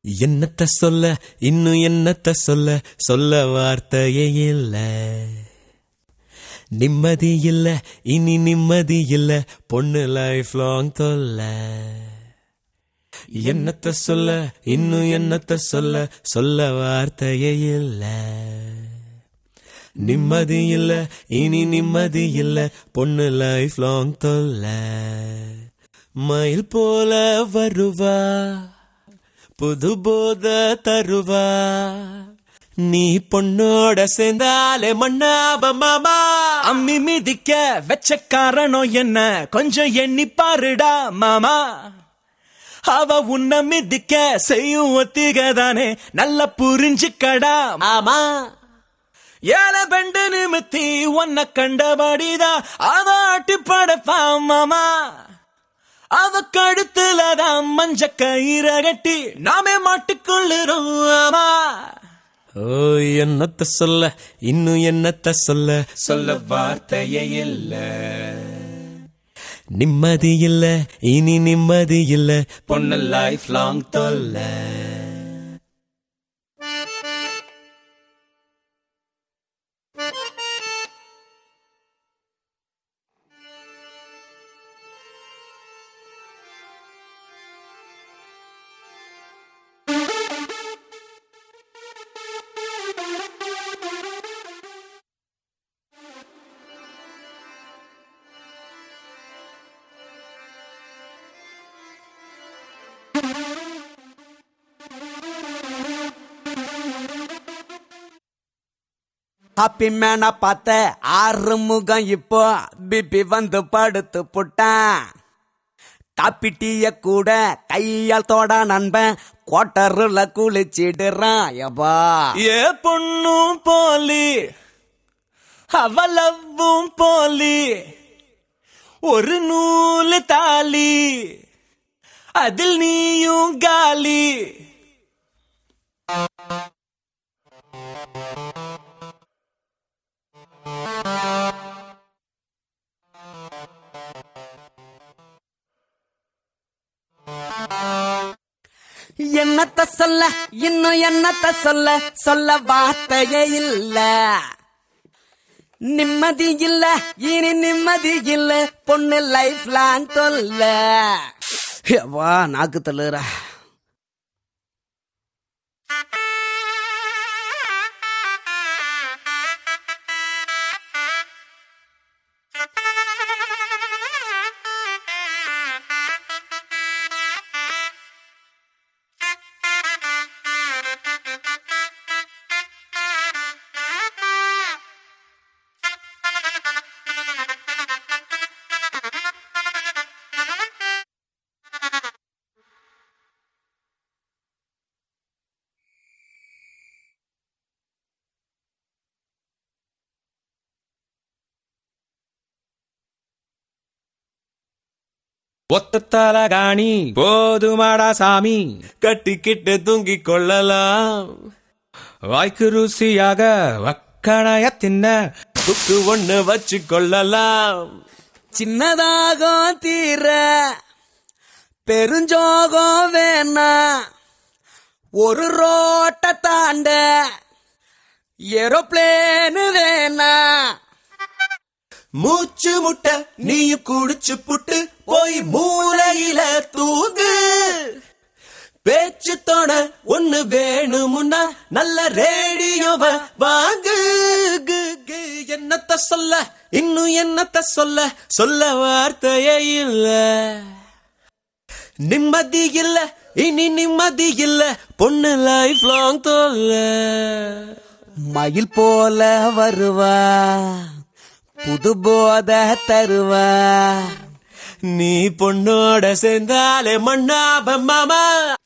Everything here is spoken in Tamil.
என்னத்த சொல்ல இன்னும் என்னத்த சொல்ல சொல்ல வார்த்தையே இல்ல நிம்மதி இல்ல இனி நிம்மதி இல்ல பொண்ணு லைஃப் லாங் தொல்ல என்னத்த சொல்ல இன்னும் என்னத்த சொல்ல சொல்ல வார்த்தையே இல்ல நிம்மதி இல்ல இனி நிம்மதி இல்ல பொண்ணு லைஃப் லாங் தொல்ல மயில் போல வருவா புது போத தருவா நீ பொண்ணோட சேர்ந்தாலே மண்ணாவ மாமா அம்மி மிதிக்க வெச்ச காரணம் என்ன கொஞ்சம் எண்ணி பாருடா மாமா அவ உன்னை மிதிக்க செய்யும் ஒத்திகதானே நல்ல புரிஞ்சுக்கடா ஆமா ஏல பெண்டு நிமித்தி உன்னை கண்டபடிதா அவ ஆட்டி படைப்பா மாமா அவ கழுத்துலதான் மஞ்ச கயிற கட்டி நாமே மாட்டிக்கொள்ளுறோம் ஆமா ஓ என்னத்த சொல்ல இன்னும் என்னத்த சொல்ல சொல்ல வார்த்தையே இல்ல நிம்மதி இல்ல இனி நிம்மதி இல்ல பொண்ணு லைஃப் லாங் தொல்ல ஹாப்பி மேனா பார்த்த ஆறு முகம் இப்போ பிபி வந்து படுத்து புட்டான் காப்பி டீய கூட கையால் தோட நண்பன் கோட்டருல குளிச்சிடுறான் எபா ஏ பொண்ணும் போலி அவளவும் போலி ஒரு நூலு தாலி அதில் நீயும் காலி என்னத்த சொல்ல இன்னும் என்னத்த சொல்ல சொல்ல வார்த்தையே இல்ல நிம்மதி இல்ல இனி நிம்மதி இல்ல பொண்ணு லைஃப் லாங் தொல்ல வா நாக்கு தள்ளுற ஒத்த தலகாணி போதுமாடா சாமி கட்டிக்கிட்டு தூங்கிக் கொள்ளலாம் வாய்க்கு ருசியாக வக்கணைய தின்ன புக்கு ஒண்ணு வச்சு கொள்ளலாம் சின்னதாகும் தீர பெருஞ்சோகம் வேணா ஒரு ரோட்ட தாண்ட ஏரோப்ளேனு வேணா மூச்சு முட்டை நீயும் குடிச்சு புட்டு போய் மூலையில தூங்கு பேச்சு தோண ஒண்ணு வேணுமுன்னா நல்ல ரேடியோவ வாங்கு கு, கு. என்னத்த சொல்ல இன்னும் என்னத்த சொல்ல சொல்ல வார்த்தையே இல்ல நிம்மதி இல்ல இனி நிம்மதி இல்ல பொண்ணு லைஃப் லாங் தொல்ல மயில் போல வருவா புது போத தருவா நீ பொண்ணோட சேர்ந்தாலே மண்ணாப மாமா